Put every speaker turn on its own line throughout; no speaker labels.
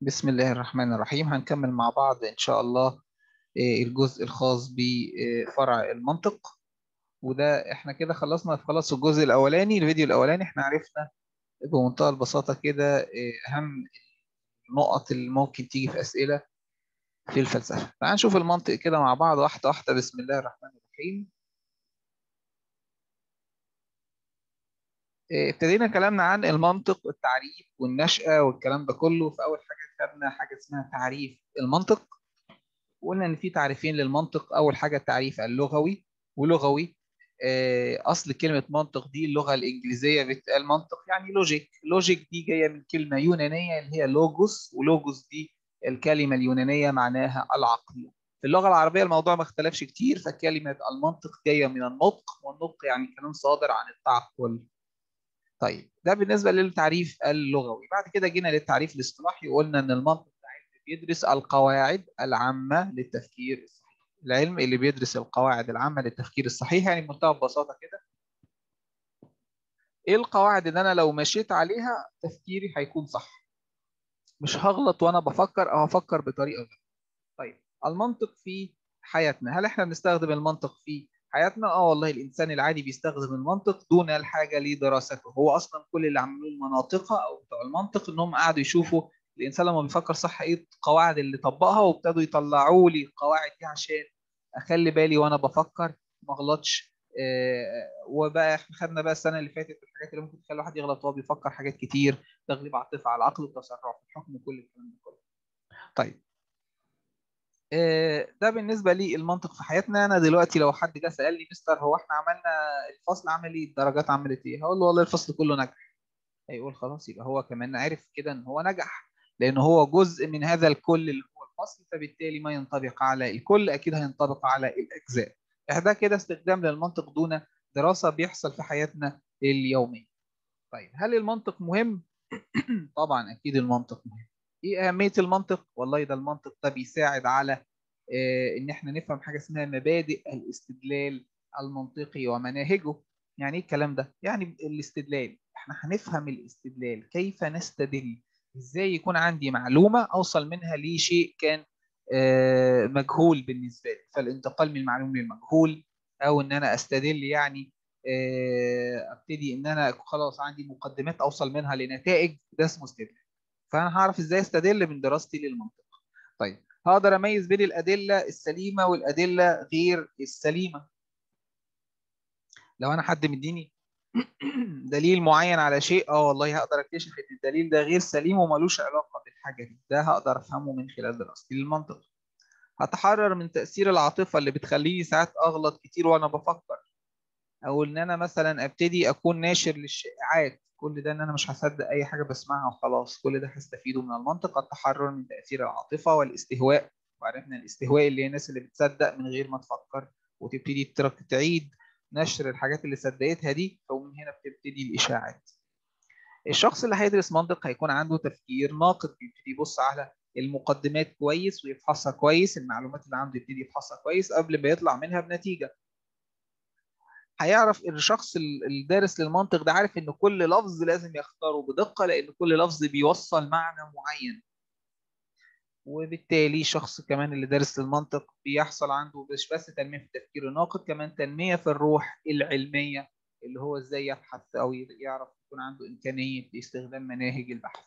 بسم الله الرحمن الرحيم هنكمل مع بعض إن شاء الله الجزء الخاص بفرع المنطق وده احنا كده خلصنا خلاص الجزء الأولاني الفيديو الأولاني احنا عرفنا بمنتهى البساطة كده أهم النقط اللي ممكن تيجي في أسئلة في الفلسفة تعال نشوف المنطق كده مع بعض واحدة واحدة بسم الله الرحمن الرحيم ابتدينا كلامنا عن المنطق والتعريف والنشأة والكلام ده كله في أول حاجة خدنا حاجة اسمها تعريف المنطق وقلنا إن في تعريفين للمنطق أول حاجة التعريف اللغوي ولغوي أصل كلمة منطق دي اللغة الإنجليزية بتقال منطق يعني لوجيك لوجيك دي جاية من كلمة يونانية اللي هي لوجوس ولوجوس دي الكلمة اليونانية معناها العقل في اللغة العربية الموضوع ما اختلفش كتير فكلمة المنطق جاية من النطق والنطق يعني كلام صادر عن التعقل طيب ده بالنسبه للتعريف اللغوي بعد كده جينا للتعريف الاصطلاحي وقلنا ان المنطق ده علم بيدرس القواعد العامه للتفكير الصحيح العلم اللي بيدرس القواعد العامه للتفكير الصحيح يعني بمنتهى البساطه كده ايه القواعد اللي انا لو مشيت عليها تفكيري هيكون صح مش هغلط وانا بفكر او هفكر بطريقه غير طيب المنطق في حياتنا هل احنا بنستخدم المنطق في حياتنا اه والله الانسان العادي بيستخدم المنطق دون الحاجه لدراسته هو اصلا كل اللي عملوه المناطقه او بتوع المنطق انهم قعدوا يشوفوا الانسان لما بيفكر صح ايه القواعد اللي طبقها وابتدوا يطلعوا لي القواعد دي عشان اخلي بالي وانا بفكر ما اغلطش آه وبقى احنا خدنا بقى السنه اللي فاتت الحاجات اللي ممكن تخلي الواحد يغلط وهو بيفكر حاجات كتير تغليب عاطفه على العقل والتسرع في الحكم وكل الكلام ده كله طيب ده بالنسبه لي المنطق في حياتنا انا دلوقتي لو حد جه سالني مستر هو احنا عملنا الفصل عمل ايه الدرجات عملت ايه هقول له والله الفصل كله نجح هيقول خلاص يبقى هو كمان عرف كده ان هو نجح لان هو جزء من هذا الكل اللي هو الفصل فبالتالي ما ينطبق على الكل اكيد هينطبق على الاجزاء ده كده استخدام للمنطق دون دراسه بيحصل في حياتنا اليوميه طيب هل المنطق مهم طبعا اكيد المنطق مهم ايه اهميه المنطق والله ده المنطق ده بيساعد على ان احنا نفهم حاجه اسمها مبادئ الاستدلال المنطقي ومناهجه يعني ايه الكلام ده يعني الاستدلال احنا هنفهم الاستدلال كيف نستدل ازاي يكون عندي معلومه اوصل منها لشيء كان مجهول بالنسبه لي فالانتقال من المعلوم للمجهول او ان انا استدل يعني ابتدي ان انا خلاص عندي مقدمات اوصل منها لنتائج ده اسمه استدلال فانا هعرف ازاي استدل من دراستي للمنطق طيب هقدر اميز بين الادله السليمه والادله غير السليمه لو انا حد مديني دليل معين على شيء اه والله هقدر اكتشف ان الدليل ده غير سليم وملوش علاقه بالحاجه دي ده هقدر افهمه من خلال دراستي للمنطق هتحرر من تاثير العاطفه اللي بتخليني ساعات اغلط كتير وانا بفكر او ان انا مثلا ابتدي اكون ناشر للشائعات كل ده ان انا مش هصدق اي حاجه بسمعها وخلاص كل ده هستفيده من المنطق التحرر من تاثير العاطفه والاستهواء وعرفنا الاستهواء اللي هي الناس اللي بتصدق من غير ما تفكر وتبتدي تعيد نشر الحاجات اللي صدقتها دي ومن هنا بتبتدي الاشاعات الشخص اللي هيدرس منطق هيكون عنده تفكير ناقد بيبتدي يبص على المقدمات كويس ويفحصها كويس المعلومات اللي عنده يبتدي يفحصها كويس قبل ما يطلع منها بنتيجه هيعرف الشخص الدارس للمنطق ده عارف ان كل لفظ لازم يختاره بدقه لان كل لفظ بيوصل معنى معين وبالتالي شخص كمان اللي دارس المنطق بيحصل عنده مش بس تنميه في التفكير الناقد كمان تنميه في الروح العلميه اللي هو ازاي يبحث او يعرف يكون عنده امكانيه لاستخدام مناهج البحث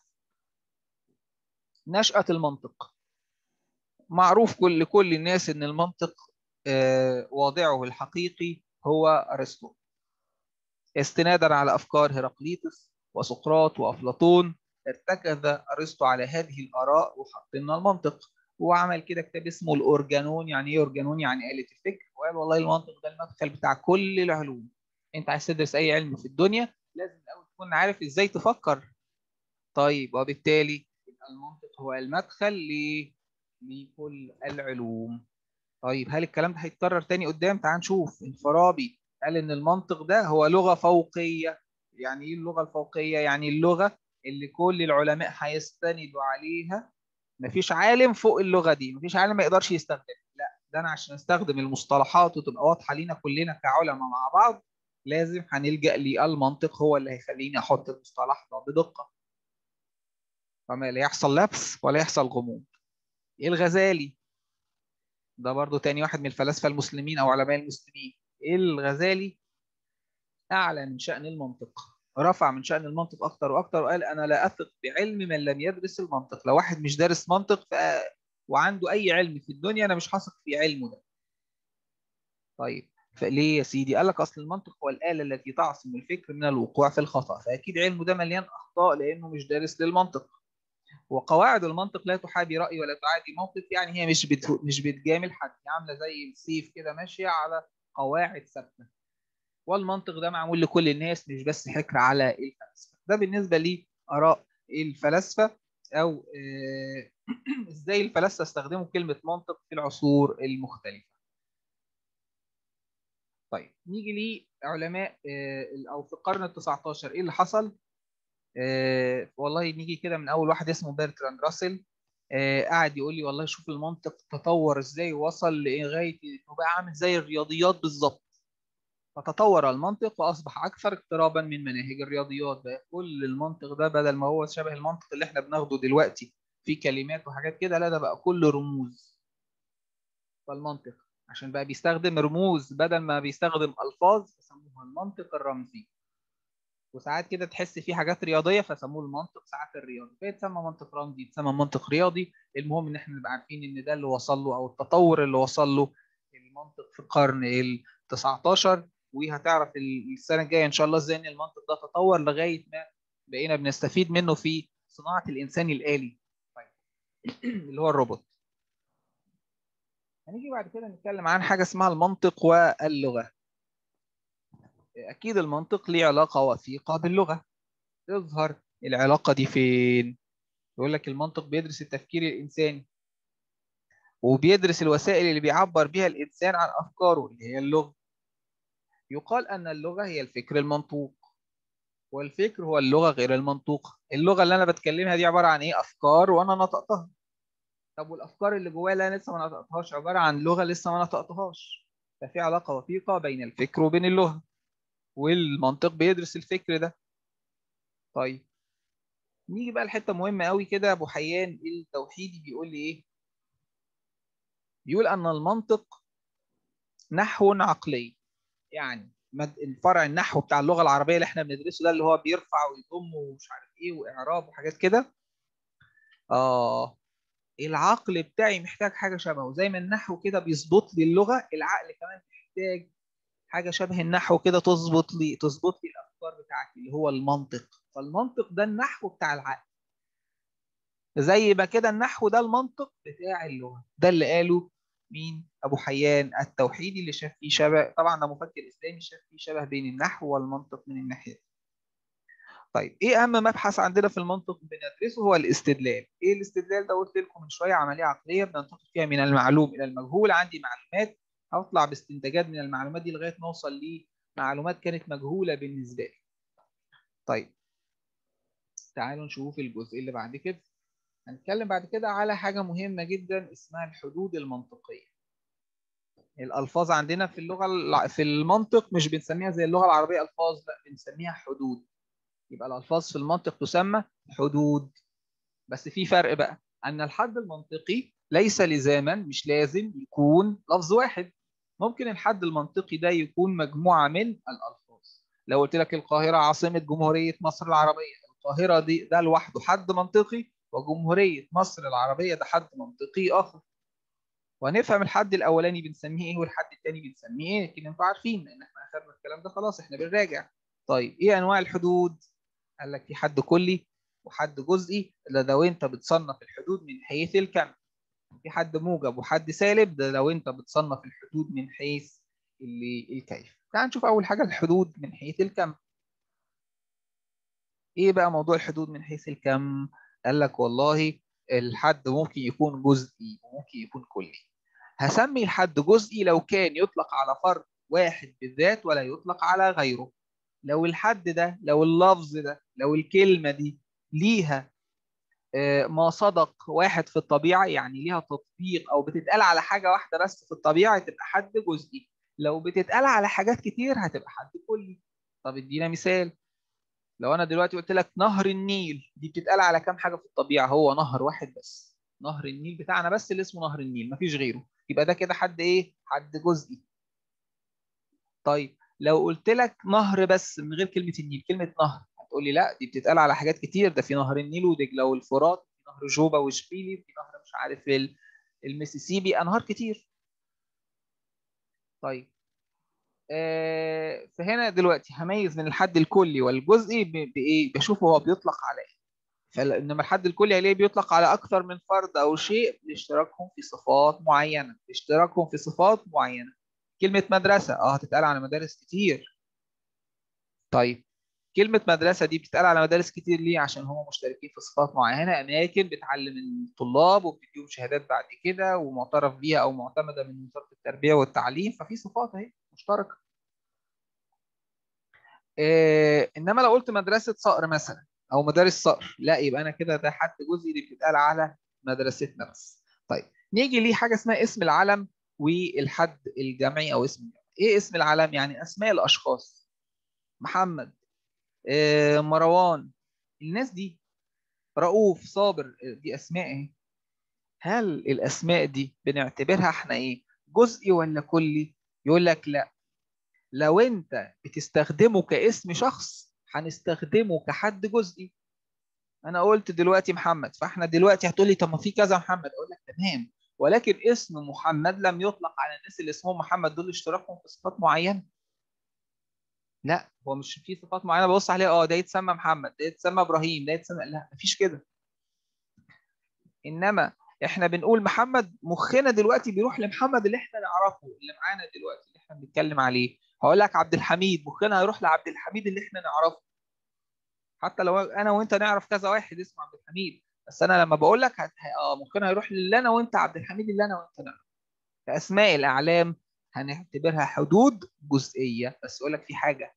نشأة المنطق معروف كل كل الناس ان المنطق آه واضعه الحقيقي هو ارسطو استنادا على افكار هرقليطس وسقراط وافلاطون ارتكز ارسطو على هذه الاراء وحط لنا المنطق وعمل كده كتاب اسمه الاورجانون يعني ايه اورجانون يعني آلة الفكر وقال والله المنطق ده المدخل بتاع كل العلوم انت عايز تدرس اي علم في الدنيا لازم الاول تكون عارف ازاي تفكر طيب وبالتالي المنطق هو المدخل ل لكل العلوم طيب هل الكلام ده هيتكرر تاني قدام تعال نشوف الفارابي قال ان المنطق ده هو لغه فوقيه يعني ايه اللغه الفوقيه يعني اللغه اللي كل العلماء هيستندوا عليها مفيش عالم فوق اللغه دي مفيش عالم ما يقدرش يستخدمها لا ده انا عشان استخدم المصطلحات وتبقى واضحه لينا كلنا كعلماء مع بعض لازم هنلجا للمنطق هو اللي هيخليني احط المصطلح ده بدقه وما لا يحصل لبس ولا يحصل غموض ايه الغزالي ده برضو تاني واحد من الفلاسفه المسلمين او علماء المسلمين ايه الغزالي اعلى من شان المنطق رفع من شان المنطق اكتر واكتر وقال انا لا اثق بعلم من لم يدرس المنطق لو واحد مش دارس منطق ف... وعنده اي علم في الدنيا انا مش هثق في علمه ده طيب فليه يا سيدي قال لك اصل المنطق هو الاله التي تعصم الفكر من الوقوع في الخطا فاكيد علمه ده مليان اخطاء لانه مش دارس للمنطق وقواعد المنطق لا تحابي راي ولا تعادي موقف يعني هي مش بت... مش بتجامل حد هي عامله زي السيف كده ماشيه على قواعد ثابته والمنطق ده معمول لكل الناس مش بس حكر على الفلاسفه ده بالنسبه لاراء الفلاسفه او ازاي الفلاسفه استخدموا كلمه منطق في العصور المختلفه طيب نيجي لعلماء او في القرن ال 19 ايه اللي حصل آه والله نيجي كده من اول واحد اسمه بيرتراند راسل آه قاعد يقول لي والله شوف المنطق تطور ازاي وصل لغايه انه بقى عامل زي الرياضيات بالظبط فتطور المنطق واصبح اكثر اقترابا من مناهج الرياضيات بقى كل المنطق ده بدل ما هو شبه المنطق اللي احنا بناخده دلوقتي في كلمات وحاجات كده لا ده بقى كله رموز فالمنطق عشان بقى بيستخدم رموز بدل ما بيستخدم الفاظ فسموها المنطق الرمزي وساعات كده تحس في حاجات رياضيه فسموه المنطق ساعات الرياضي فيتسمى منطق رمزي يتسمى منطق رياضي المهم ان احنا نبقى عارفين ان ده اللي وصل له او التطور اللي وصل له المنطق في القرن ال 19 وهتعرف السنه الجايه ان شاء الله ازاي ان المنطق ده تطور لغايه ما بقينا بنستفيد منه في صناعه الانسان الالي طيب اللي هو الروبوت هنيجي بعد كده نتكلم عن حاجه اسمها المنطق واللغه اكيد المنطق ليه علاقه وثيقه باللغه تظهر العلاقه دي فين يقول لك المنطق بيدرس التفكير الانساني وبيدرس الوسائل اللي بيعبر بها الانسان عن افكاره اللي هي اللغه يقال ان اللغه هي الفكر المنطوق والفكر هو اللغه غير المنطوق اللغه اللي انا بتكلمها دي عباره عن ايه افكار وانا نطقتها طب والافكار اللي جوايا اللي انا لسه ما نطقتهاش عباره عن لغه لسه ما نطقتهاش ففي علاقه وثيقه بين الفكر وبين اللغه والمنطق بيدرس الفكر ده طيب نيجي بقى لحته مهمه قوي كده ابو حيان التوحيدي بيقول لي ايه بيقول ان المنطق نحو عقلي يعني الفرع النحو بتاع اللغه العربيه اللي احنا بندرسه ده اللي هو بيرفع ويضم ومش عارف ايه واعراب وحاجات كده اه العقل بتاعي محتاج حاجه شبهه زي ما النحو كده بيظبط لي اللغه العقل كمان محتاج حاجه شبه النحو كده تظبط لي تظبط لي الافكار بتاعتي اللي هو المنطق فالمنطق ده النحو بتاع العقل زي ما كده النحو ده المنطق بتاع اللغه ده اللي قاله مين ابو حيان التوحيدي اللي شاف فيه شبه طبعا ده مفكر اسلامي شاف فيه شبه بين النحو والمنطق من الناحيه طيب ايه اهم مبحث عندنا في المنطق بندرسه هو الاستدلال ايه الاستدلال ده قلت لكم من شويه عمليه عقليه بننتقل فيها من المعلوم الى المجهول عندي معلومات هطلع باستنتاجات من المعلومات دي لغايه ما اوصل لمعلومات كانت مجهوله بالنسبه لي طيب تعالوا نشوف الجزء اللي بعد كده هنتكلم بعد كده على حاجه مهمه جدا اسمها الحدود المنطقيه الالفاظ عندنا في اللغه في المنطق مش بنسميها زي اللغه العربيه الفاظ لا بنسميها حدود يبقى الالفاظ في المنطق تسمى حدود بس في فرق بقى ان الحد المنطقي ليس لزاما مش لازم يكون لفظ واحد ممكن الحد المنطقي ده يكون مجموعه من الالفاظ لو قلت لك القاهره عاصمه جمهوريه مصر العربيه القاهره دي ده لوحده حد منطقي وجمهوريه مصر العربيه ده حد منطقي اخر وهنفهم الحد الاولاني بنسميه ايه والحد الثاني بنسميه ايه لكن انتوا عارفين لان احنا اخذنا الكلام ده خلاص احنا بنراجع طيب ايه انواع الحدود قال لك في حد كلي وحد جزئي ده لو انت بتصنف الحدود من حيث الكم في حد موجب وحد سالب ده لو انت بتصنف الحدود من حيث اللي الكيف تعال نشوف اول حاجه الحدود من حيث الكم ايه بقى موضوع الحدود من حيث الكم قال لك والله الحد ممكن يكون جزئي وممكن يكون كلي هسمي الحد جزئي لو كان يطلق على فرد واحد بالذات ولا يطلق على غيره لو الحد ده لو اللفظ ده لو الكلمة دي ليها ما صدق واحد في الطبيعة يعني ليها تطبيق أو بتتقال على حاجة واحدة بس في الطبيعة تبقى حد جزئي لو بتتقال على حاجات كتير هتبقى حد كلي طب ادينا مثال لو انا دلوقتي قلت لك نهر النيل دي بتتقال على كام حاجه في الطبيعه هو نهر واحد بس نهر النيل بتاعنا بس اللي اسمه نهر النيل مفيش غيره يبقى ده كده حد ايه حد جزئي طيب لو قلت لك نهر بس من غير كلمه النيل كلمه نهر هتقول لي لا دي بتتقال على حاجات كتير ده في نهر النيل ودجله والفرات في نهر جوبا وشبيلي في نهر مش عارف المسيسيبي انهار كتير طيب آه فهنا دلوقتي هميز من الحد الكلي والجزئي بايه بشوفه هو بيطلق على ايه فانما الحد الكلي عليه بيطلق على اكثر من فرد او شيء لاشتراكهم في صفات معينه اشتراكهم في صفات معينه كلمه مدرسه اه هتتقال على مدارس كتير طيب كلمة مدرسة دي بتتقال على مدارس كتير ليه؟ عشان هم مشتركين في صفات معينة أماكن بتعلم الطلاب وبتديهم شهادات بعد كده ومعترف بيها أو معتمدة من وزارة التربية والتعليم ففي صفات أهي مشتركة. إيه إنما لو قلت مدرسة صقر مثلا أو مدارس صقر لا يبقى أنا كده ده حد جزئي اللي بتتقال على مدرستنا بس. طيب نيجي ليه حاجة اسمها اسم العلم والحد الجمعي أو اسم الجمعي. إيه اسم العلم؟ يعني أسماء الأشخاص. محمد مروان الناس دي رؤوف صابر دي اسماء ايه هل الاسماء دي بنعتبرها احنا ايه جزئي ولا كلي يقول لك لا لو انت بتستخدمه كاسم شخص هنستخدمه كحد جزئي انا قلت دلوقتي محمد فاحنا دلوقتي هتقول لي طب ما في كذا محمد اقول لك تمام ولكن اسم محمد لم يطلق على الناس اللي اسمهم محمد دول اشتراكهم في صفات معينه لا هو مش في صفات معينه ببص عليها اه ده يتسمى محمد ده يتسمى ابراهيم ده يتسمى لا مفيش كده انما احنا بنقول محمد مخنا دلوقتي بيروح لمحمد اللي احنا نعرفه اللي معانا دلوقتي اللي احنا بنتكلم عليه هقول لك عبد الحميد مخنا هيروح لعبد الحميد اللي احنا نعرفه حتى لو انا وانت نعرف كذا واحد اسمه عبد الحميد بس انا لما بقول لك هت... اه مخنا هيروح للي انا وانت عبد الحميد اللي انا وانت نعرفه فاسماء الاعلام هنعتبرها حدود جزئيه بس اقول لك في حاجه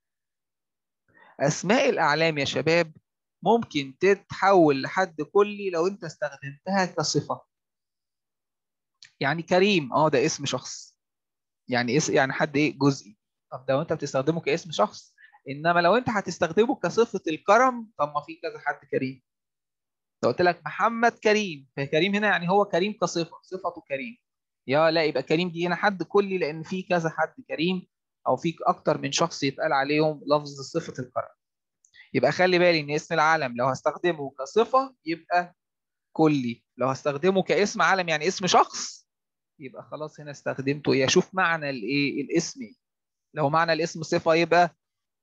اسماء الاعلام يا شباب ممكن تتحول لحد كلي لو انت استخدمتها كصفه يعني كريم اه ده اسم شخص يعني اسم يعني حد ايه جزئي طب ده وانت بتستخدمه كاسم شخص انما لو انت هتستخدمه كصفه الكرم طب ما في كذا حد كريم لو قلت لك محمد كريم فكريم هنا يعني هو كريم كصفه صفته كريم يا لا يبقى كريم دي هنا حد كلي لان في كذا حد كريم او في اكتر من شخص يتقال عليهم لفظ صفه الكرم يبقى خلي بالي ان اسم العالم لو هستخدمه كصفه يبقى كلي لو هستخدمه كاسم عالم يعني اسم شخص يبقى خلاص هنا استخدمته ايه اشوف معنى الايه الاسم ايه لو معنى الاسم صفه يبقى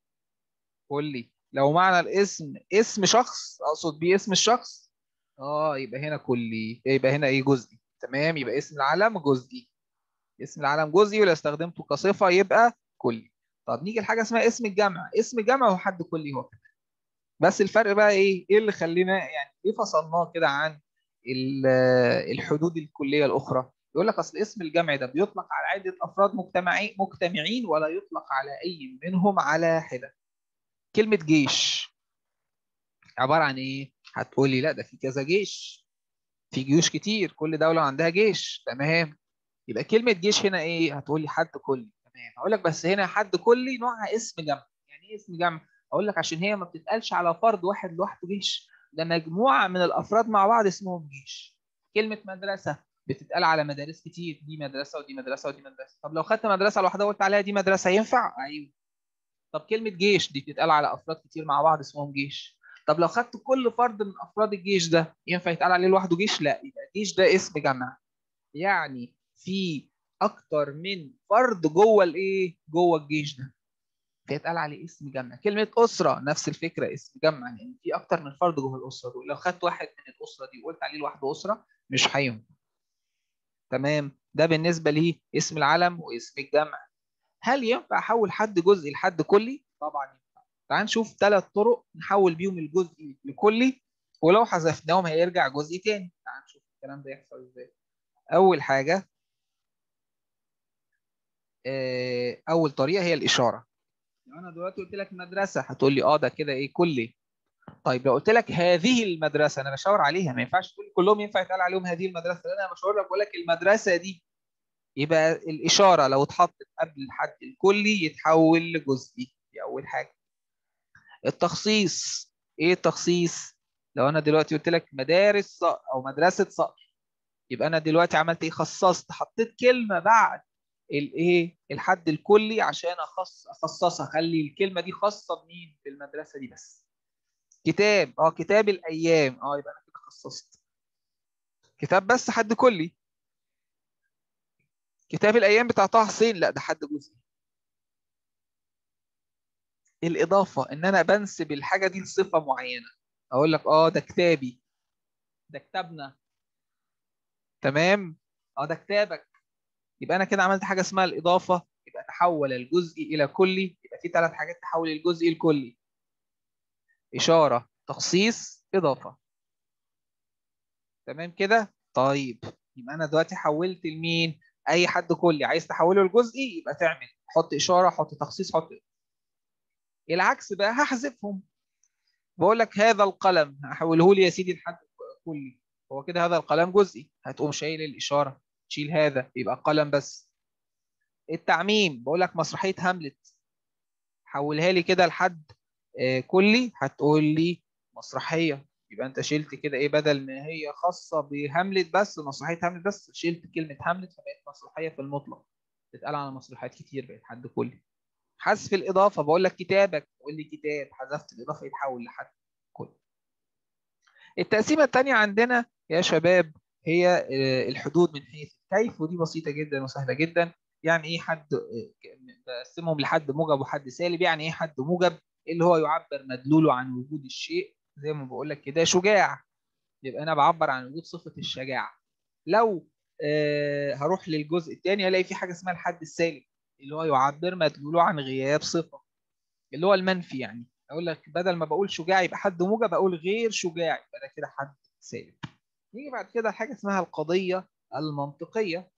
كلي لو معنى الاسم اسم شخص اقصد بيه اسم الشخص اه يبقى هنا كلي يبقى هنا ايه جزئي تمام يبقى اسم العلم جزئي اسم العلم جزئي ولو استخدمته كصفه يبقى كلي طب نيجي لحاجه اسمها اسم الجمع اسم الجمع هو حد كلي هو كمان بس الفرق بقى ايه ايه اللي خلينا يعني ليه فصلناه كده عن الحدود الكليه الاخرى يقول لك اصل اسم الجمع ده بيطلق على عده افراد مجتمعين مجتمعين ولا يطلق على اي منهم على حده كلمه جيش عباره عن ايه هتقول لي لا ده في كذا جيش في جيوش كتير كل دوله عندها جيش تمام يبقى كلمه جيش هنا ايه هتقول لي حد كلي تمام هقول لك بس هنا حد كلي نوعها اسم جمع يعني ايه اسم جمع اقول لك عشان هي ما بتتقالش على فرد واحد لوحده جيش ده مجموعه من الافراد مع بعض اسمهم جيش كلمه مدرسه بتتقال على مدارس كتير دي مدرسه ودي مدرسه ودي مدرسه طب لو خدت مدرسه لوحدها وقلت عليها دي مدرسه ينفع ايوه طب كلمه جيش دي بتتقال على افراد كتير مع بعض اسمهم جيش طب لو خدت كل فرد من افراد الجيش ده ينفع يتقال عليه لوحده جيش لا يبقى جيش ده اسم جمع يعني في اكتر من فرد جوه الايه جوه الجيش ده فيتقال عليه اسم جمع كلمه اسره نفس الفكره اسم جمع لان يعني في اكتر من فرد جوه الاسره دول لو خدت واحد من الاسره دي وقلت عليه لوحده اسره مش هينفع تمام ده بالنسبه لي اسم العلم واسم الجمع هل ينفع احول حد جزئي لحد كلي طبعا ينفع تعال نشوف ثلاث طرق نحول بيهم الجزئي لكلي ولو حذفناهم هيرجع جزئي تاني تعال نشوف الكلام ده يحصل ازاي اول حاجه اول طريقه هي الاشاره لو انا دلوقتي قلت لك مدرسه هتقول لي اه ده كده ايه كلي طيب لو قلت لك هذه المدرسه انا بشاور عليها ما ينفعش تقول كلهم ينفع يتقال عليهم هذه المدرسه لان انا بشاور لك بقول لك المدرسه دي يبقى الاشاره لو اتحطت قبل الحد الكلي يتحول لجزئي دي اول حاجه التخصيص ايه التخصيص لو انا دلوقتي قلت لك مدارس صقر او مدرسه صقر يبقى انا دلوقتي عملت ايه خصصت حطيت كلمه بعد الايه الحد الكلي عشان اخص اخصصها اخلي الكلمه دي خاصه بمين بالمدرسه دي بس كتاب اه كتاب الايام اه يبقى انا كده خصصت كتاب بس حد كلي كتاب الايام بتاع طه حسين لا ده حد جزئي الاضافه ان انا بنسب الحاجه دي لصفه معينه اقول لك اه ده كتابي ده كتابنا تمام اه ده كتابك يبقى انا كده عملت حاجه اسمها الاضافه يبقى تحول الجزء الى كلي يبقى في ثلاث حاجات تحول الجزء الكلي اشاره تخصيص اضافه تمام كده طيب يبقى انا دلوقتي حولت لمين اي حد كلي عايز تحوله لجزئي يبقى تعمل حط اشاره حط تخصيص حط العكس بقى هحذفهم بقول لك هذا القلم هحوله لي يا سيدي لحد كلي هو كده هذا القلم جزئي هتقوم شايل الاشاره تشيل هذا يبقى قلم بس التعميم بقول لك مسرحيه هاملت حولها لي كده لحد كلي هتقول لي مسرحيه يبقى انت شلت كده ايه بدل ما هي خاصه بهاملت بس مسرحيه هاملت بس شلت كلمه هاملت فبقت مسرحيه في المطلق تتقال على مسرحيات كتير بقت حد كلي حذف الاضافه بقول لك كتابك تقول لي كتاب حذفت الاضافه يتحول لحد كلي التقسيمه الثانيه عندنا يا شباب هي الحدود من حيث الكيف ودي بسيطه جدا وسهله جدا يعني ايه حد بقسمهم لحد موجب وحد سالب يعني ايه حد موجب اللي هو يعبر مدلوله عن وجود الشيء زي ما بقول لك كده شجاع يبقى انا بعبر عن وجود صفه الشجاعه لو آه هروح للجزء الثاني هلاقي في حاجه اسمها الحد السالب اللي هو يعبر مدلوله عن غياب صفه اللي هو المنفي يعني اقول لك بدل ما بقول شجاع يبقى حد موجب اقول غير شجاع يبقى ده كده حد سالب نيجي بعد كده حاجه اسمها القضيه المنطقيه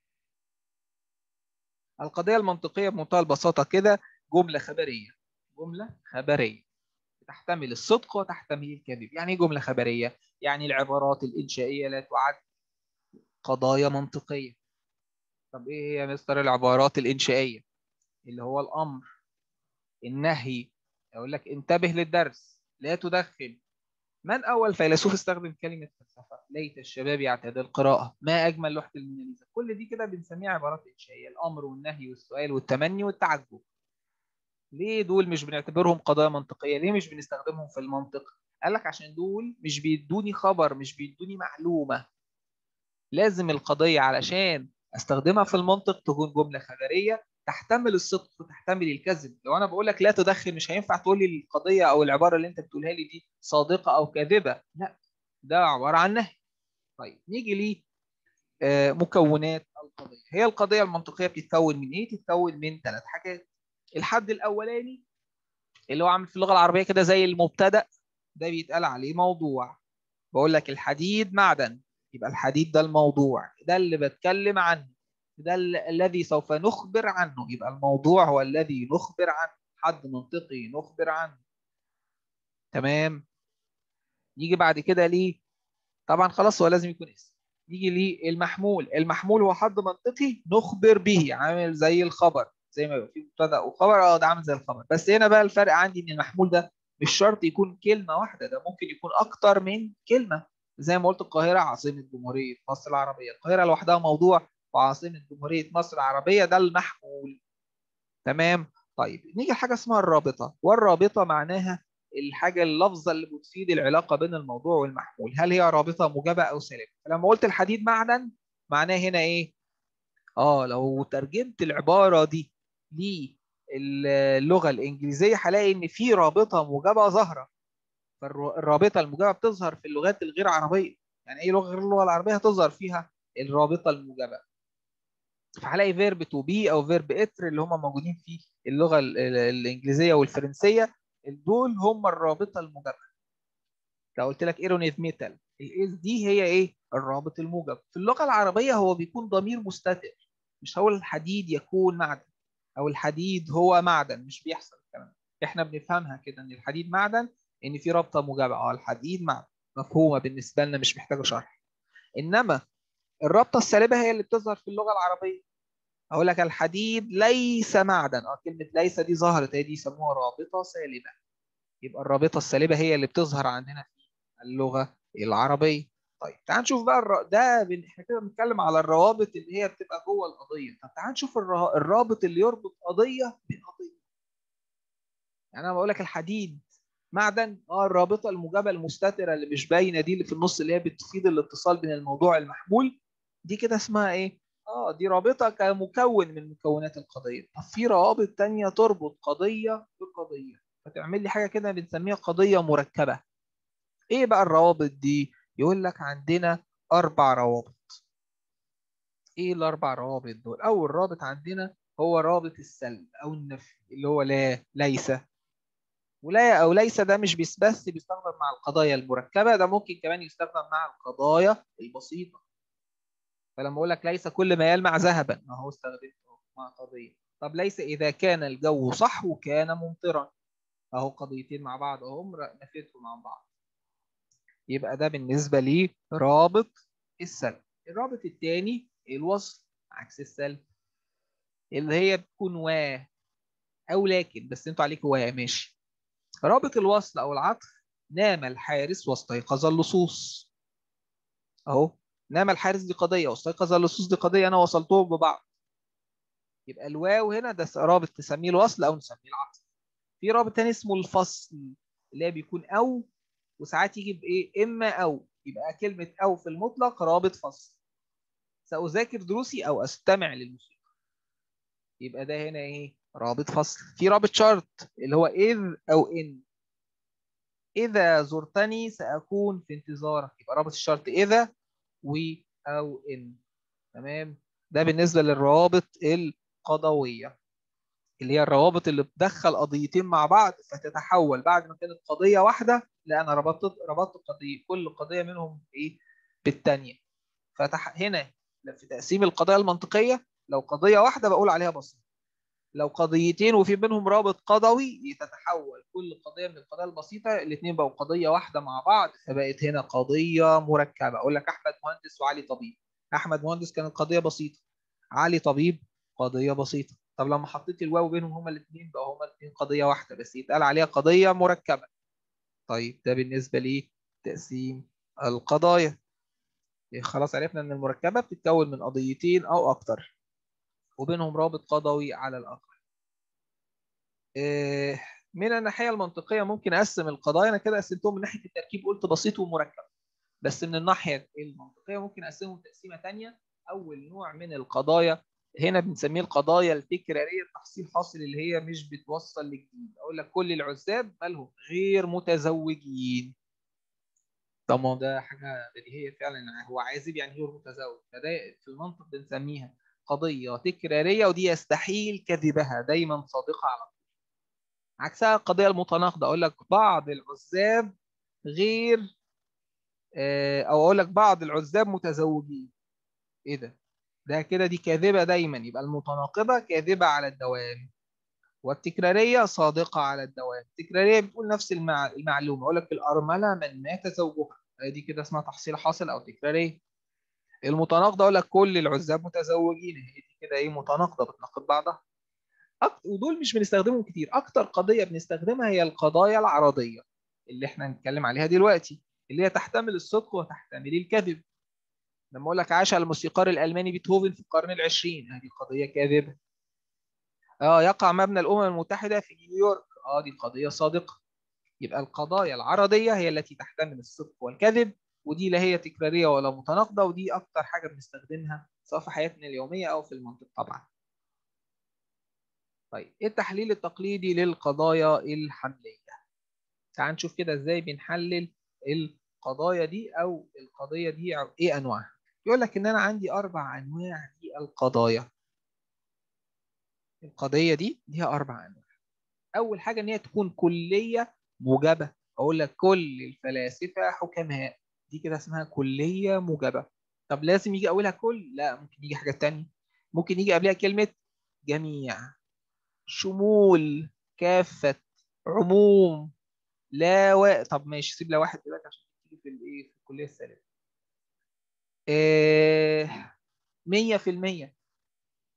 القضيه المنطقيه بمنتهى البساطه كده جمله خبريه جمله خبريه تحتمل الصدق وتحتمل الكذب يعني ايه جمله خبريه يعني العبارات الانشائيه لا تعد قضايا منطقيه طب ايه هي يا مستر العبارات الانشائيه اللي هو الامر النهي اقول لك انتبه للدرس لا تدخن من اول فيلسوف استخدم كلمه فلسفه ليت الشباب يعتاد القراءه ما اجمل لوحه الموناليزا كل دي كده بنسميها عبارات انشائيه الامر والنهي والسؤال والتمني والتعجب ليه دول مش بنعتبرهم قضايا منطقيه ليه مش بنستخدمهم في المنطق قال لك عشان دول مش بيدوني خبر مش بيدوني معلومه لازم القضيه علشان استخدمها في المنطق تكون جمله خبريه تحتمل الصدق وتحتمل الكذب لو انا بقول لك لا تدخن مش هينفع تقول لي القضيه او العباره اللي انت بتقولها لي دي صادقه او كاذبه لا ده عباره عن نهي طيب نيجي لي مكونات القضيه هي القضيه المنطقيه بتتكون من ايه تتكون من ثلاث حاجات الحد الاولاني اللي هو عامل في اللغه العربيه كده زي المبتدا ده بيتقال عليه موضوع بقول لك الحديد معدن يبقى الحديد ده الموضوع ده اللي بتكلم عنه ده الذي سوف نخبر عنه يبقى الموضوع هو الذي نخبر عنه حد منطقي نخبر عنه تمام يجي بعد كده ليه طبعا خلاص هو لازم يكون اسم يجي ليه المحمول المحمول هو حد منطقي نخبر به عامل زي الخبر زي ما يبقى في مبتدا وخبر اه ده عامل زي الخبر بس هنا بقى الفرق عندي ان المحمول ده مش شرط يكون كلمه واحده ده ممكن يكون اكتر من كلمه زي ما قلت القاهره عاصمه جمهوريه مصر العربيه القاهره لوحدها موضوع وعاصمه جمهوريه مصر العربيه ده المحمول تمام طيب نيجي لحاجه اسمها الرابطه والرابطه معناها الحاجه اللفظه اللي بتفيد العلاقه بين الموضوع والمحمول هل هي رابطه موجبه او سالبه فلما قلت الحديد معدن معناه هنا ايه اه لو ترجمت العباره دي للغه الانجليزيه هلاقي ان في رابطه موجبه ظاهره فالرابطه الموجبه بتظهر في اللغات الغير عربيه يعني اي لغه غير اللغه العربيه هتظهر فيها الرابطه الموجبه فهلاقي فيرب تو بي او فيرب اتر اللي هم موجودين في اللغه الانجليزيه والفرنسيه دول هم الرابطه الموجبه لو قلت لك ايرونيز ميتال الاس دي هي ايه الرابط الموجب في اللغه العربيه هو بيكون ضمير مستتر مش هقول الحديد يكون معدن او الحديد هو معدن مش بيحصل الكلام احنا بنفهمها كده ان الحديد معدن ان في رابطه موجبه اه الحديد معدن مفهومه بالنسبه لنا مش محتاجه شرح انما الرابطه السالبه هي اللي بتظهر في اللغه العربيه اقول لك الحديد ليس معدن اه كلمه ليس دي ظهرت هي دي يسموها رابطه سالبه يبقى الرابطه السالبه هي اللي بتظهر عندنا في اللغه العربيه طيب تعال نشوف بقى الر... ده بن... احنا كده بنتكلم على الروابط اللي هي بتبقى جوه القضيه طب تعال نشوف الر... الرابط اللي يربط قضيه بقضيه يعني انا بقول لك الحديد معدن اه الرابطه الموجبه المستتره اللي مش باينه دي اللي في النص اللي هي بتفيد الاتصال بين الموضوع المحمول دي كده اسمها ايه اه دي رابطه كمكون من مكونات القضيه طب في روابط تانية تربط قضيه بقضيه فتعمل لي حاجه كده بنسميها قضيه مركبه ايه بقى الروابط دي يقول لك عندنا اربع روابط ايه الاربع روابط دول اول رابط عندنا هو رابط السلب او النفي اللي هو لا ليس ولا او ليس ده مش بس بيستخدم مع القضايا المركبه ده ممكن كمان يستخدم مع القضايا البسيطه فلما اقول لك ليس كل ما يلمع ذهبا اهو استخدمته مع قضيه طب ليس اذا كان الجو صحو كان ممطرا اهو قضيتين مع بعض اهم نفيتهم مع بعض يبقى ده بالنسبه لي رابط السلب الرابط الثاني الوصل عكس السلب اللي هي بتكون و او لكن بس انتوا عليكم و ماشي رابط الوصل او العطف نام الحارس واستيقظ اللصوص اهو نام الحارس دي قضيه واستيقظ اللصوص دي قضيه انا وصلتهم ببعض يبقى الواو هنا ده رابط تسميه الوصل او نسميه العطف في رابط تاني اسمه الفصل اللي هي بيكون او وساعات يجي بايه اما او يبقى كلمه او في المطلق رابط فصل ساذاكر دروسي او استمع للموسيقى يبقى ده هنا ايه رابط فصل في رابط شرط اللي هو اذ او ان اذا زرتني ساكون في انتظارك يبقى رابط الشرط اذا و او ان تمام ده بالنسبه للروابط القضويه اللي هي الروابط اللي بتدخل قضيتين مع بعض فتتحول بعد ما كانت قضيه واحده لا انا ربطت ربطت قضيه كل قضيه منهم ايه بالثانيه فتح هنا في تقسيم القضايا المنطقيه لو قضيه واحده بقول عليها بسيط لو قضيتين وفي بينهم رابط قضوي تتحول كل قضيه من القضايا البسيطه الاثنين بقوا قضيه واحده مع بعض فبقت هنا قضيه مركبه اقول لك احمد مهندس وعلي طبيب احمد مهندس كانت قضيه بسيطه علي طبيب قضيه بسيطه طب لما حطيت الواو بينهم هما الاثنين بقوا هما الاثنين قضيه واحده بس يتقال عليها قضيه مركبه طيب ده بالنسبه لي تقسيم القضايا خلاص عرفنا ان المركبه بتتكون من قضيتين او اكتر وبينهم رابط قضوي على الأقل من الناحية المنطقية ممكن أقسم القضايا أنا كده قسمتهم من ناحية التركيب قلت بسيط ومركب بس من الناحية المنطقية ممكن أقسمهم تقسيمة تانية أول نوع من القضايا هنا بنسميه القضايا التكرارية التحصيل حاصل اللي هي مش بتوصل لجديد أقول لك كل العزاب مالهم غير متزوجين طب ما ده حاجة بديهية فعلا هو عازب يعني غير متزوج فده في المنطق بنسميها قضية تكرارية ودي يستحيل كذبها دايما صادقة على طول عكسها القضية المتناقضة أقول لك بعض العزاب غير أو أقول لك بعض العزاب متزوجين إيه ده؟ ده كده دي كاذبة دايما يبقى المتناقضة كاذبة على الدوام والتكرارية صادقة على الدوام التكرارية بتقول نفس المع... المعلومة أقول لك الأرملة من مات زوجها دي كده اسمها تحصيل حاصل أو تكرارية المتناقضه اقول لك كل العزاب متزوجين هي دي كده ايه متناقضه بتناقض بعضها أك... ودول مش بنستخدمهم كتير اكتر قضيه بنستخدمها هي القضايا العرضيه اللي احنا هنتكلم عليها دلوقتي اللي هي تحتمل الصدق وتحتمل الكذب لما اقول لك عاش الموسيقار الالماني بيتهوفن في القرن العشرين هذه قضيه كاذبه اه يقع مبنى الامم المتحده في نيويورك اه دي قضيه صادقه يبقى القضايا العرضيه هي التي تحتمل الصدق والكذب ودي لا هي تكراريه ولا متناقضه ودي اكتر حاجه بنستخدمها سواء في حياتنا اليوميه او في المنطق طبعا. طيب ايه التحليل التقليدي للقضايا الحمليه؟ تعال نشوف كده ازاي بنحلل القضايا دي او القضيه دي ايه انواعها. يقول لك ان انا عندي اربع انواع في القضايا. القضيه دي ليها اربع انواع. اول حاجه ان هي تكون كليه موجبه اقول لك كل الفلاسفه حكماء دي كده اسمها كلية موجبة طب لازم يجي أولها كل لا ممكن يجي حاجات تانية ممكن يجي قبلها كلمة جميع شمول كافة عموم لا و... طب ماشي سيب لها واحد دلوقتي عشان تيجي في الايه في الكلية الثالثة مية في المية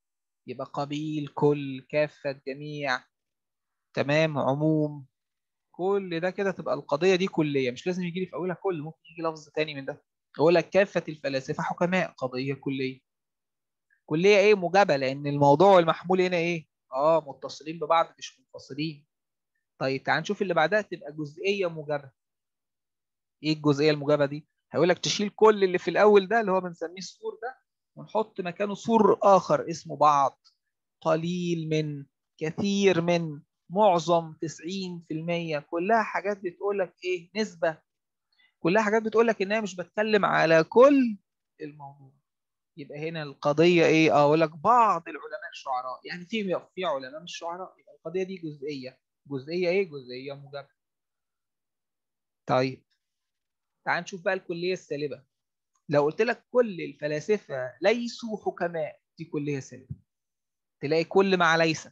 يبقى قبيل كل كافة جميع تمام عموم كل ده كده تبقى القضيه دي كليه مش لازم يجي لي في اولها كل ممكن يجي لفظ تاني من ده اقول لك كافه الفلاسفه حكماء قضيه كليه كليه ايه موجبه لان الموضوع والمحمول هنا ايه اه متصلين ببعض مش منفصلين طيب تعال نشوف اللي بعدها تبقى جزئيه موجبه ايه الجزئيه الموجبه دي هيقول لك تشيل كل اللي في الاول ده اللي هو بنسميه السور ده ونحط مكانه سور اخر اسمه بعض قليل من كثير من معظم 90% كلها حاجات بتقول لك ايه نسبه كلها حاجات بتقول لك ان هي مش بتكلم على كل الموضوع يبقى هنا القضيه ايه اه اقول لك بعض العلماء الشعراء يعني في في علماء مش شعراء يبقى القضيه دي جزئيه جزئيه ايه جزئيه موجبه طيب تعال نشوف بقى الكليه السالبه لو قلت لك كل الفلاسفه ليسوا حكماء دي كليه سالبه تلاقي كل مع ليس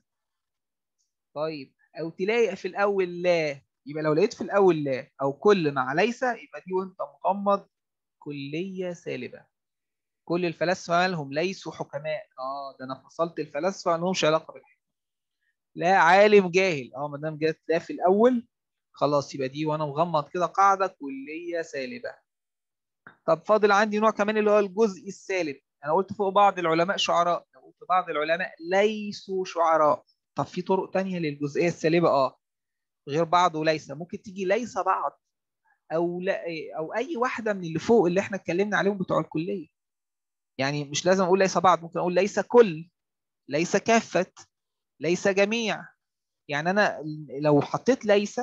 طيب او تلاقي في الاول لا يبقى لو لقيت في الاول لا او كل مع ليس يبقى دي وانت مغمض كليه سالبه كل الفلاسفه مالهم ليسوا حكماء اه ده انا فصلت الفلاسفه ما لهمش علاقه بالحكمه لا عالم جاهل اه ما دام جت لا في الاول خلاص يبقى دي وانا مغمض كده قاعده كليه سالبه طب فاضل عندي نوع كمان اللي هو الجزء السالب انا قلت فوق بعض العلماء شعراء قلت بعض العلماء ليسوا شعراء طب في طرق تانية للجزئيه السالبه اه غير بعض وليس ممكن تيجي ليس بعض او لا او اي واحده من اللي فوق اللي احنا اتكلمنا عليهم بتوع الكليه يعني مش لازم اقول ليس بعض ممكن اقول ليس كل ليس كافه ليس جميع يعني انا لو حطيت ليس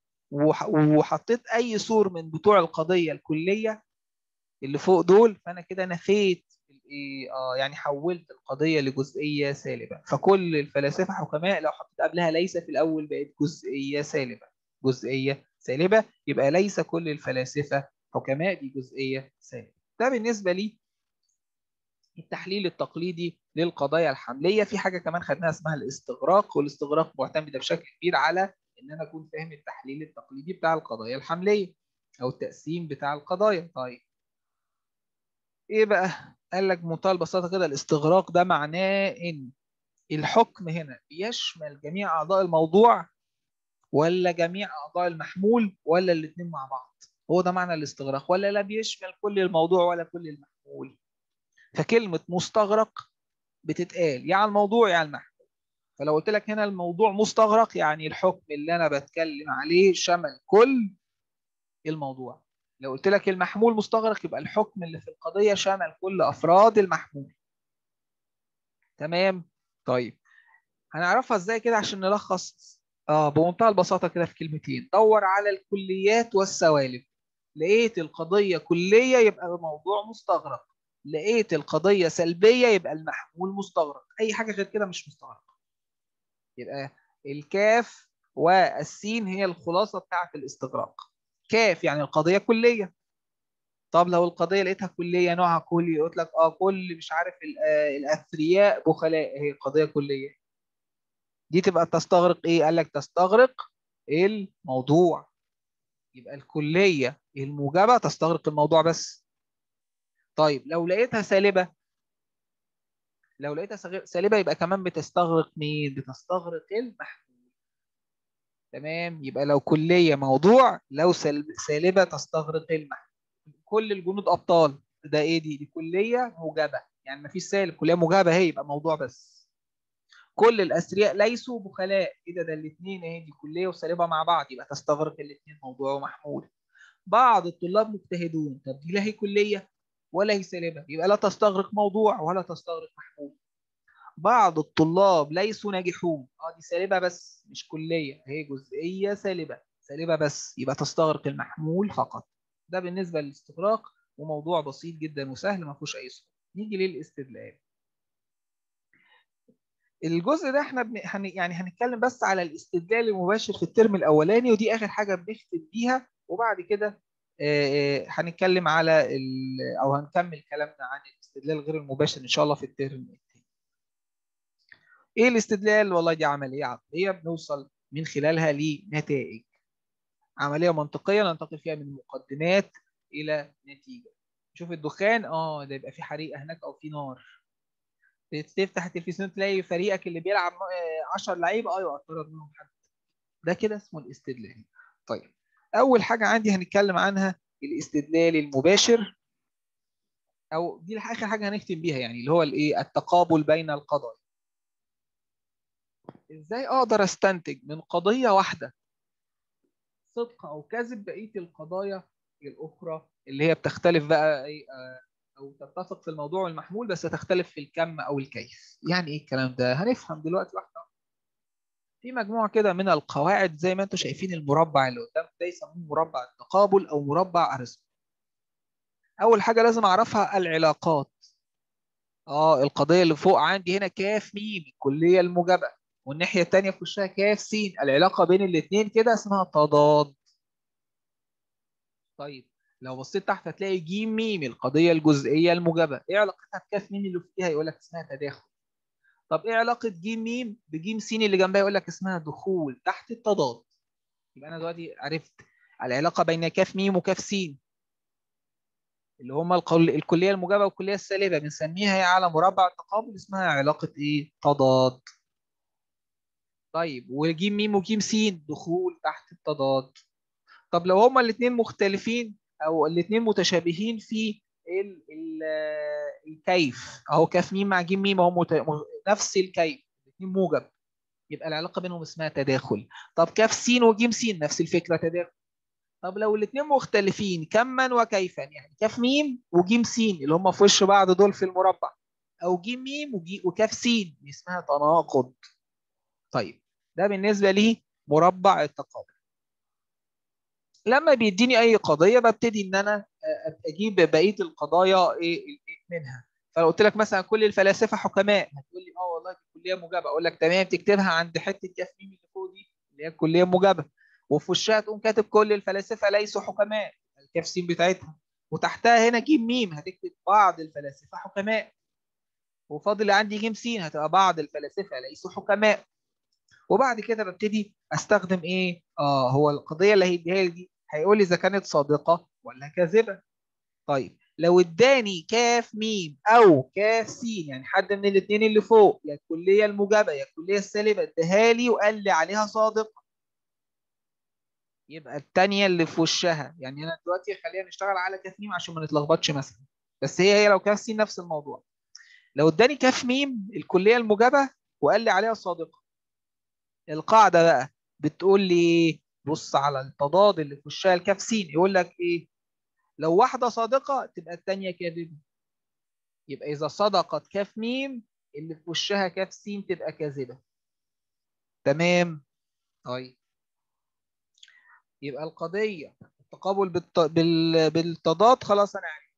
وحطيت اي سور من بتوع القضيه الكليه اللي فوق دول فانا كده نفيت الايه اه يعني حولت القضيه لجزئيه سالبه فكل الفلاسفه حكماء لو حطيت قبلها ليس في الاول بقت جزئيه سالبه جزئيه سالبه يبقى ليس كل الفلاسفه حكماء دي جزئيه سالبه ده بالنسبه لي التحليل التقليدي للقضايا الحمليه في حاجه كمان خدناها اسمها الاستغراق والاستغراق معتمده بشكل كبير على ان انا اكون فاهم التحليل التقليدي بتاع القضايا الحمليه او التقسيم بتاع القضايا طيب ايه بقى قال لك بمنتهى البساطه كده الاستغراق ده معناه ان الحكم هنا بيشمل جميع اعضاء الموضوع ولا جميع اعضاء المحمول ولا الاثنين مع بعض هو ده معنى الاستغراق ولا لا بيشمل كل الموضوع ولا كل المحمول فكلمه مستغرق بتتقال يا على الموضوع يا على المحمول فلو قلت لك هنا الموضوع مستغرق يعني الحكم اللي انا بتكلم عليه شمل كل الموضوع لو قلت لك المحمول مستغرق يبقى الحكم اللي في القضية شمل كل أفراد المحمول تمام طيب هنعرفها ازاي كده عشان نلخص اه بمنتهى البساطة كده في كلمتين دور على الكليات والسوالب لقيت القضية كلية يبقى الموضوع مستغرق لقيت القضية سلبية يبقى المحمول مستغرق أي حاجة غير كده مش مستغرق يبقى الكاف والسين هي الخلاصة بتاعة الاستغراق كاف يعني القضيه كليه طب لو القضيه لقيتها كليه نوعها كلي قلت لك اه كل مش عارف الاثرياء بخلاء هي قضيه كليه دي تبقى تستغرق ايه قال لك تستغرق الموضوع يبقى الكليه الموجبه تستغرق الموضوع بس طيب لو لقيتها سالبه لو لقيتها سالبه يبقى كمان بتستغرق مين بتستغرق المحمول تمام يبقى لو كلية موضوع لو سالبة تستغرق المحمول كل الجنود أبطال ده إيه دي؟ دي كلية موجبة يعني ما فيش سالب كلية موجبة هي يبقى موضوع بس كل الأثرياء ليسوا بخلاء إيه ده ده الاثنين أهي دي كلية وسالبة مع بعض يبقى تستغرق الاثنين موضوع ومحمول بعض الطلاب مجتهدون طب دي لا هي كلية ولا هي سالبة يبقى لا تستغرق موضوع ولا تستغرق محمول بعض الطلاب ليسوا ناجحون اه دي سالبه بس مش كليه هي جزئيه سالبه سالبه بس يبقى تستغرق المحمول فقط ده بالنسبه للاستغراق وموضوع بسيط جدا وسهل ما فيهوش اي صعوبه نيجي للاستدلال الجزء ده احنا بن... هن... يعني هنتكلم بس على الاستدلال المباشر في الترم الاولاني ودي اخر حاجه بنختم بيها وبعد كده آه هنتكلم على ال... او هنكمل كلامنا عن الاستدلال غير المباشر ان شاء الله في الترم الثاني ايه الاستدلال والله دي عمليه عقليه بنوصل من خلالها لنتائج عمليه منطقيه ننتقل فيها من مقدمات الى نتيجه شوف الدخان اه ده يبقى في حريقه هناك او في نار تفتح التلفزيون تلاقي فريقك اللي بيلعب 10 لعيبه اه يبقى طرد منهم حد ده كده اسمه الاستدلال طيب اول حاجه عندي هنتكلم عنها الاستدلال المباشر او دي اخر حاجه هنختم بيها يعني اللي هو الايه التقابل بين القضايا ازاي اقدر استنتج من قضيه واحده صدق او كذب بقيه القضايا الاخرى اللي هي بتختلف بقى ايه او تتفق في الموضوع المحمول بس تختلف في الكم او الكيف يعني ايه الكلام ده هنفهم دلوقتي واحده في مجموعه كده من القواعد زي ما انتم شايفين المربع اللي قدام ده يسموه مربع التقابل او مربع ارسطو اول حاجه لازم اعرفها العلاقات اه القضيه اللي فوق عندي هنا كاف ميم الكليه الموجبه والناحيه الثانيه في وشها كاف س العلاقه بين الاثنين كده اسمها تضاد طيب لو بصيت تحت هتلاقي ج م القضيه الجزئيه الموجبه ايه علاقتها بكاف م اللي فيها يقول لك اسمها تداخل طب ايه علاقه ج م بج س اللي جنبها يقول لك اسمها دخول تحت التضاد يبقى انا دلوقتي عرفت العلاقه بين كاف م وكاف س اللي هما الكليه الموجبه والكليه السالبه بنسميها على مربع التقابل اسمها علاقه ايه تضاد طيب وج م وج س دخول تحت التضاد طب لو هما الاثنين مختلفين او الاثنين متشابهين في ال ال الكيف اهو كاف ميم مع ج ميم اهو نفس الكيف الاثنين موجب يبقى العلاقه بينهم اسمها تداخل طب كاف س وج س نفس الفكره تداخل طب لو الاثنين مختلفين كما وكيفا يعني كاف ميم وج س اللي هم في وش بعض دول في المربع او ج ميم وكاف س اسمها تناقض طيب ده بالنسبه لي مربع التقابل لما بيديني اي قضيه ببتدي ان انا اجيب بقيه القضايا ايه منها فلو قلت لك مثلا كل الفلاسفه حكماء هتقول لي اه والله دي كليه موجبه اقول لك تمام تكتبها عند حته كاف ميم اللي فوق دي اللي هي الكليه الموجبه وفي وشها تقوم كاتب كل الفلاسفه ليسوا حكماء الكاف سين بتاعتها وتحتها هنا ج ميم هتكتب بعض الفلاسفه حكماء وفاضل عندي ج س هتبقى بعض الفلاسفه ليسوا حكماء وبعد كده ببتدي استخدم ايه اه هو القضيه اللي هيديها لي دي هيقول لي اذا كانت صادقه ولا كاذبه طيب لو اداني كاف ميم او كاف س يعني حد من الاثنين اللي فوق يا الكليه الموجبه يا الكليه السالبه اداها لي وقال لي عليها صادقه يبقى الثانيه اللي في وشها يعني انا دلوقتي خلينا نشتغل على كاف ميم عشان ما نتلخبطش مثلا بس هي هي لو كاف س نفس الموضوع لو اداني كاف ميم الكليه الموجبه وقال لي عليها صادقه القاعده بقى بتقول لي بص على التضاد اللي في وشها الكاف س يقول لك ايه لو واحده صادقه تبقى الثانيه كاذبه يبقى اذا صدقت كاف ميم اللي في وشها كاف س تبقى كاذبه تمام طيب يبقى القضيه التقابل بالت... بال... بالتضاد خلاص انا عارف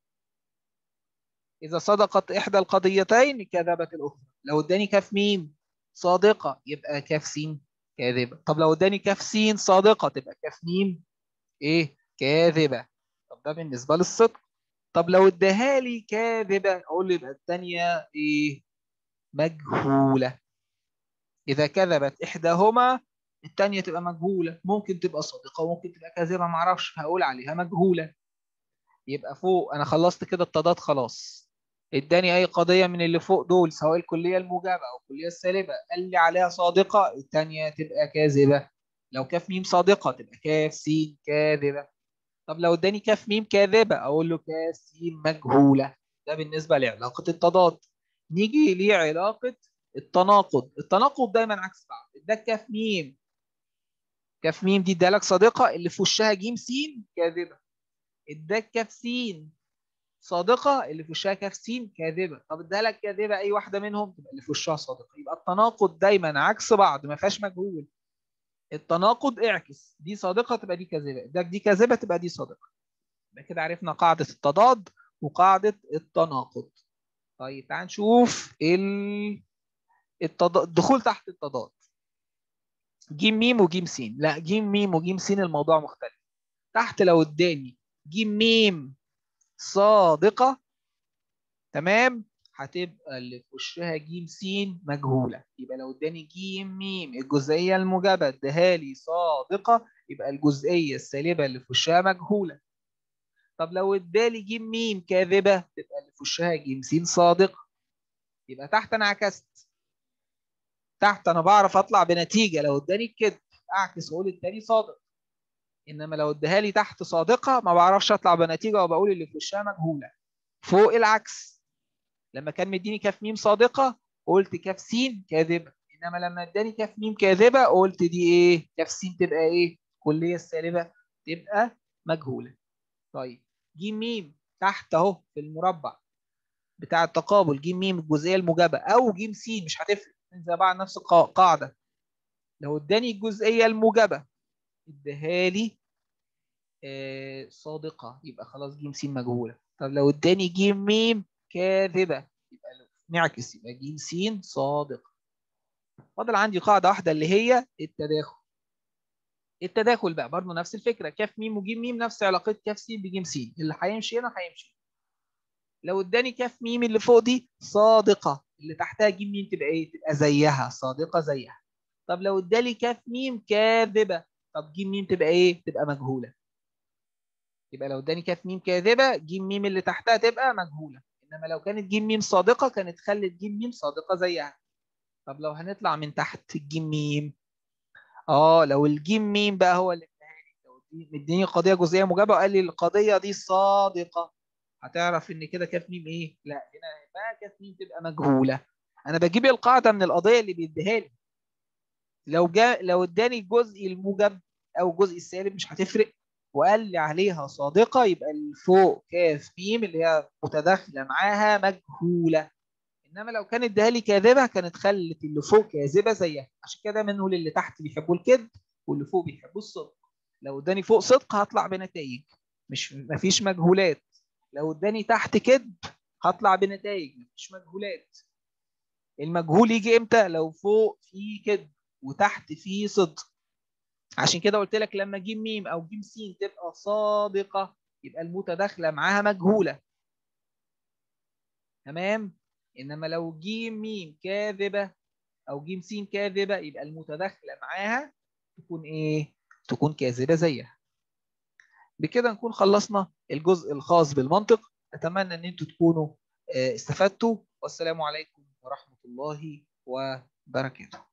اذا صدقت احدى القضيتين كذبت الاخرى لو اداني كاف ميم صادقه يبقى كاف س كاذبه طب لو اداني كاف س صادقه تبقى كاف ميم ايه كاذبه طب ده بالنسبه للصدق طب لو اداها لي كاذبه اقول له يبقى الثانيه ايه مجهوله اذا كذبت احداهما الثانيه تبقى مجهوله ممكن تبقى صادقه وممكن تبقى كاذبه ما اعرفش هقول عليها مجهوله يبقى فوق انا خلصت كده التضاد خلاص اداني اي قضيه من اللي فوق دول سواء الكليه الموجبه او الكليه السالبه قال لي عليها صادقه الثانيه تبقى كاذبه لو كاف ميم صادقه تبقى كاف س كاذبه طب لو اداني كاف ميم كاذبه اقول له كاف س مجهوله ده بالنسبه لعلاقه التضاد نيجي لعلاقه التناقض التناقض دايما عكس بعض اداك كاف ميم كاف ميم دي ادالك صادقه اللي في وشها ج س كاذبه اداك كاف س صادقه اللي في وشها كاف س كاذبه طب اداها لك كاذبه اي واحده منهم تبقى اللي في وشها صادقه يبقى التناقض دايما عكس بعض ما فيهاش مجهول التناقض اعكس دي صادقه تبقى دي كاذبه اداك دي كاذبه تبقى دي صادقه يبقى كده عرفنا قاعده التضاد وقاعده التناقض طيب تعال نشوف ال التضاد الدخول تحت التضاد ج م وج س لا ج م وج س الموضوع مختلف تحت لو اداني ج م صادقة تمام هتبقى اللي في وشها ج س مجهولة يبقى لو اداني ج م الجزئية الموجبة اداها لي صادقة يبقى الجزئية السالبة اللي في وشها مجهولة طب لو ادالي ج م كاذبة تبقى اللي في وشها ج س صادقة يبقى تحت انا عكست تحت انا بعرف اطلع بنتيجة لو اداني الكذب اعكس واقول التاني صادق انما لو اداها لي تحت صادقه ما بعرفش اطلع بنتيجه وبقول اللي في وشها مجهوله فوق العكس لما كان مديني كاف ميم صادقه قلت كاف س كاذبه انما لما اداني كاف ميم كاذبه قلت دي ايه كاف س تبقى ايه كليه السالبه تبقى مجهوله طيب ج م تحت اهو في المربع بتاع التقابل ج م الجزئيه الموجبه او ج س مش هتفرق زي بعض نفس القاعده لو اداني الجزئيه الموجبه اداها لي آه صادقه يبقى خلاص ج س مجهوله طب لو اداني ج م كاذبه يبقى نعكس يبقى ج س صادقه فاضل عندي قاعده واحده اللي هي التداخل التداخل بقى برضه نفس الفكره كاف م وج م نفس علاقه كاف س بج س اللي هيمشي هنا هيمشي لو اداني كاف م اللي فوق دي صادقه اللي تحتها ج م تبقى ايه تبقى زيها صادقه زيها طب لو ادالي كاف م كاذبه طب ج م تبقى ايه تبقى مجهوله يبقى لو اداني كاف م كاذبه ج م اللي تحتها تبقى مجهوله انما لو كانت ج م صادقه كانت خلت ج م صادقه زيها طب لو هنطلع من تحت الج م اه لو الجيم مين بقى هو اللي لو مديني قضيه جزئيه موجبه وقال لي القضيه دي صادقه هتعرف ان كده كاف ميم ايه لا هنا بقى كاف ميم تبقى مجهوله انا بجيب القاعده من القضيه اللي بيديها لي لو جا لو اداني الجزء الموجب او الجزء السالب مش هتفرق وقال لي عليها صادقه يبقى اللي فوق كاف ميم اللي هي متداخله معاها مجهوله انما لو كانت اداها لي كاذبه كانت خلت اللي فوق كاذبه زيها عشان كده دايما نقول اللي تحت بيحبوا الكذب واللي فوق بيحبوا الصدق لو اداني فوق صدق هطلع بنتائج مش مفيش مجهولات لو اداني تحت كذب هطلع بنتائج مفيش مجهولات المجهول يجي امتى لو فوق في كذب وتحت في صدق عشان كده قلت لك لما ج م او ج س تبقى صادقه يبقى المتداخله معاها مجهوله تمام انما لو ج م كاذبه او ج س كاذبه يبقى المتداخله معاها تكون ايه تكون كاذبه زيها بكده نكون خلصنا الجزء الخاص بالمنطق اتمنى ان انتم تكونوا استفدتوا والسلام عليكم ورحمه الله وبركاته